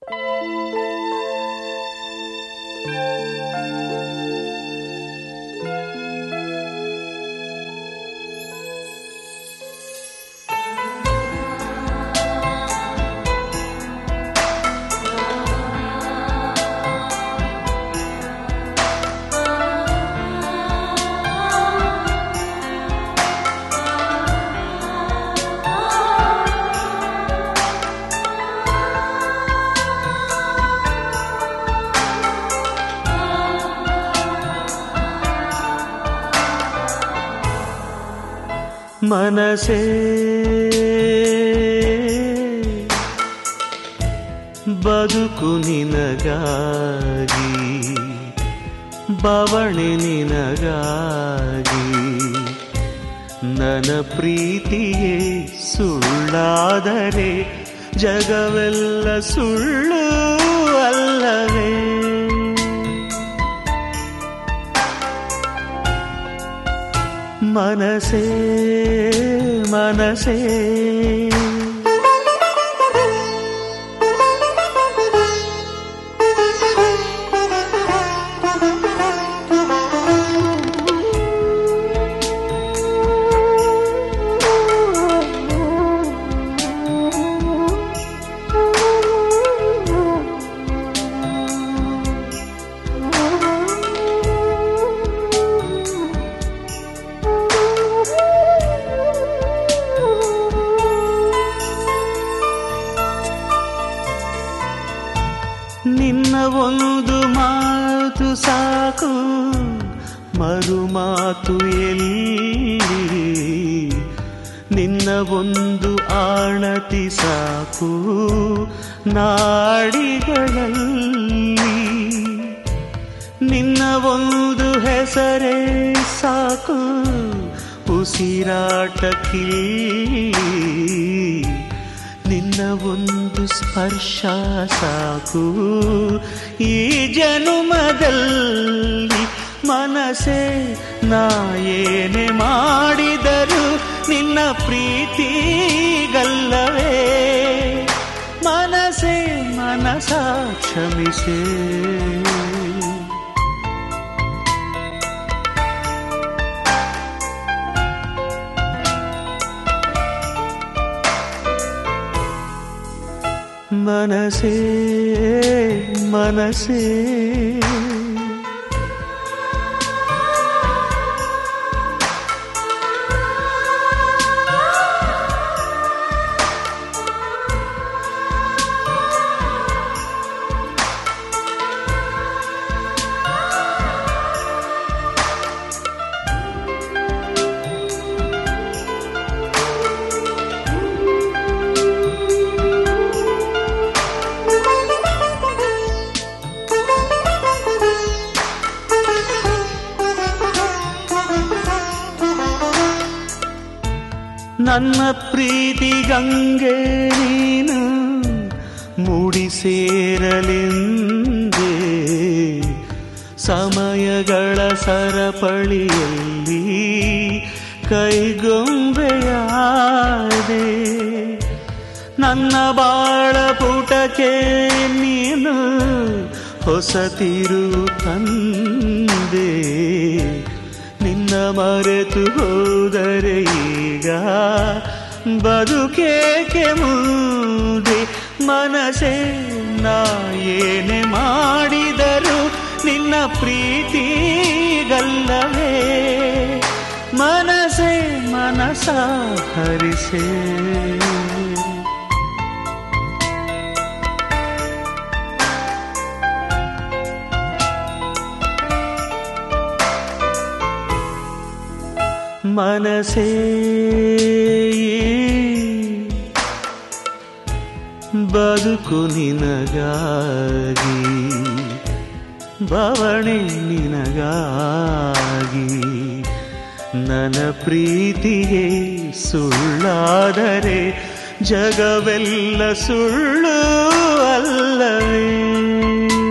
ಮನಸೇ ಬದುಕು ನಿನಗಾಗಿ ಬವಣೆ ನಿನಗಾಗಿ ನನ್ನ ಪ್ರೀತಿಯೇ ಸುಳ್ಳಾದರೆ ಜಗವೆಲ್ಲ ಸುಳ್ಳು ಅಲ್ಲವೇ ಮನಸೇ ಮನಸೇ ನಿನ್ನ ಒಂದು ಮಾತು ಸಾಕು ಮರು ಮಾತು ಎಲ್ಲಿ ನಿನ್ನ ಒಂದು ಆಣತಿ ಸಾಕು ನಾಡಿಗಳಲ್ಲಿ ನಿನ್ನ ಒಂದು ಹೆಸರೇ ಸಾಕು ಉಸಿರಾಟಕ್ಕೆ ನಿನ್ನ ಒಂದು ಸ್ಪರ್ಶ ಸಾಕು ಈ ಜನುಮದಲ್ಲಿ ಮನಸೆ ನಾ ಏನೇ ಮಾಡಿದರು ನಿನ್ನ ಪ್ರೀತಿಗಲ್ಲವೇ ಮನಸೆ ಮನಸ ಕ್ಷಮಿಸೇ ಮನಸೇ ಮನಸೇ ನನ್ನ ಪ್ರೀತಿ ಗಂಗೆ ನೀನು ಮೂಡಿ ಸೇರಲೆಂದೇ ಸಮಯಗಳ ಸರಪಳಿಯಲ್ಲಿ ಕೈಗೊಂಬೆಯಾದೆ ನನ್ನ ಬಾಳ ಪುಟಕ್ಕೆ ನೀನು ಹೊಸತಿರು ತಂದೆ ನಿನ್ನ ಮರೆತು ಹೋದರೆ ಈಗ ಬದುಕೇಕೆ ಮುಂದೆ ಮನಸೆ ನಾ ಏನೇ ಮಾಡಿದರು ನಿನ್ನ ಪ್ರೀತಿಗಲ್ಲವೇ ಮನಸೆ ಮನಸ ಹರಿಸೇ ಮನಸೇ ಬದುಕು ನಿನಗಾಗಿ ಬವಣೆ ನಿನಗಾಗಿ ನನ್ನ ಪ್ರೀತಿಯೇ ಸುಳ್ಳಾದರೆ ಜಗವೆಲ್ಲ ಸುಳ್ಳು ಅಲ್ಲವೇ